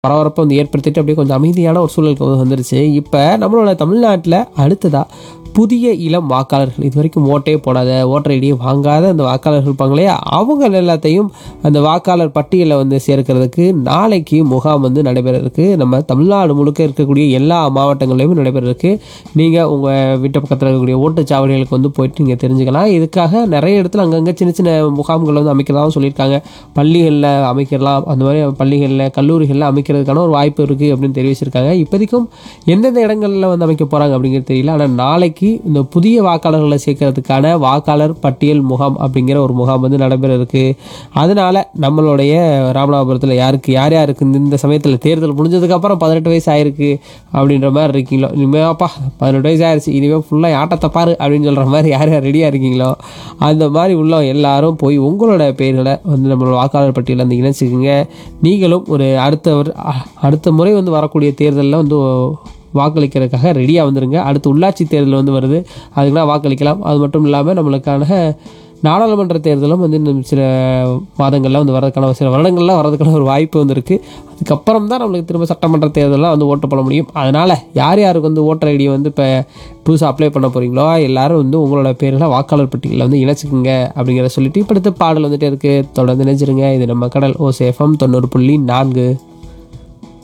பரபரப்பை வந்து ஏற்படுத்திட்டு அப்படியே கொஞ்சம் அமைதியான ஒரு சூழலுக்கு வந்து வந்துருச்சு இப்போ நம்மளோட தமிழ்நாட்டில் அடுத்ததா புதிய இளம் வாக்காளர்கள் இது வரைக்கும் ஓட்டே போடாத ஓட்டர் ஐடியை வாங்காத அந்த வாக்காளர்கள் இருப்பாங்களே அவங்க எல்லாத்தையும் அந்த வாக்காளர் பட்டியலில் வந்து சேர்க்கறதுக்கு நாளைக்கு முகாம் வந்து நடைபெற இருக்கு நம்ம தமிழ்நாடு முழுக்க இருக்கக்கூடிய எல்லா மாவட்டங்கள்லையும் நடைபெற இருக்கு நீங்கள் உங்கள் வீட்டு பக்கத்தில் இருக்கக்கூடிய ஓட்டுச்சாவடிகளுக்கு வந்து போயிட்டு நீங்கள் தெரிஞ்சுக்கலாம் இதுக்காக நிறைய இடத்துல அங்கங்கே சின்ன சின்ன முகாம்கள் வந்து அமைக்கிறதாகவும் சொல்லியிருக்காங்க பள்ளிகளில் அமைக்கலாம் அந்த மாதிரி பள்ளிகளில் கல்லூரிகளில் அமைக்கிறதுக்கான ஒரு வாய்ப்பு இருக்குது அப்படின்னு தெரிவிச்சிருக்காங்க இப்போதைக்கும் எந்தெந்த இடங்களில் வந்து அமைக்க போகிறாங்க அப்படிங்கிறது தெரியல ஆனால் நாளைக்கு இந்த புதிய வாக்காளர்களை சேர்க்கறதுக்கான வாக்காளர் பட்டியல் முகாம் அப்படிங்கிற ஒரு முகாம் வந்து நடைபெற இருக்கு அதனால நம்மளுடைய ராமநாதபுரத்தில் யாருக்கு யார் யாருக்கு இந்த- இந்த சமயத்தில் தேர்தல் முடிஞ்சதுக்கப்புறம் பதினெட்டு வயசு ஆயிருக்கு அப்படின்ற மாதிரி இருக்கீங்களோ இனிமேப்பா பதினெட்டு வயசு ஆயிருச்சு இனிமேல் ஃபுல்லாக ஆட்டத்தை பாரு அப்படின்னு சொல்கிற மாதிரி யார் யார் ரெடியாக இருக்கீங்களோ அந்த மாதிரி உள்ள எல்லாரும் போய் உங்களோட பெயர்களை வந்து நம்மளோட வாக்காளர் பட்டியலில் வந்து இணைச்சிக்கோங்க நீங்களும் ஒரு அடுத்த ஒரு- அ- அடுத்த முறை வந்து வரக்கூடிய தேர்தலில் வந்து வாக்களிக்கிறதுக்காக ரெடியாக வந்துருங்க அடுத்து உள்ளாட்சி தேர்தல் வந்து வருது அதுக்குலாம் வாக்களிக்கலாம் அது மட்டும் இல்லாமல் நம்மளுக்கான நாடாளுமன்ற தேர்தலும் வந்து இன்னும் சில மாதங்கள்லாம் வந்து வரதுக்கான சில வருடங்கள்லாம் வரதுக்கான ஒரு வாய்ப்பு வந்து இருக்குது அதுக்கப்புறம் தான் நம்மளுக்கு திரும்ப சட்டமன்ற தேர்தலாம் வந்து ஓட்டு போட முடியும் அதனால் யார் யாருக்கு வந்து ஓட்டர் ஐடி வந்து இப்போ புதுசாக அப்ளை பண்ண போகிறீங்களோ எல்லாரும் வந்து உங்களோட பேர்களை வாக்காளர் பட்டியலில் வந்து இணைச்சிக்கோங்க அப்படிங்கிறத சொல்லிட்டு இப்போ அடுத்த பாடல் வந்துட்டு இருக்குது தொடர்ந்து நினைச்சிருங்க இது நம்ம கடல் ஓ சேஃபம் தொண்ணூறு புள்ளி நான்கு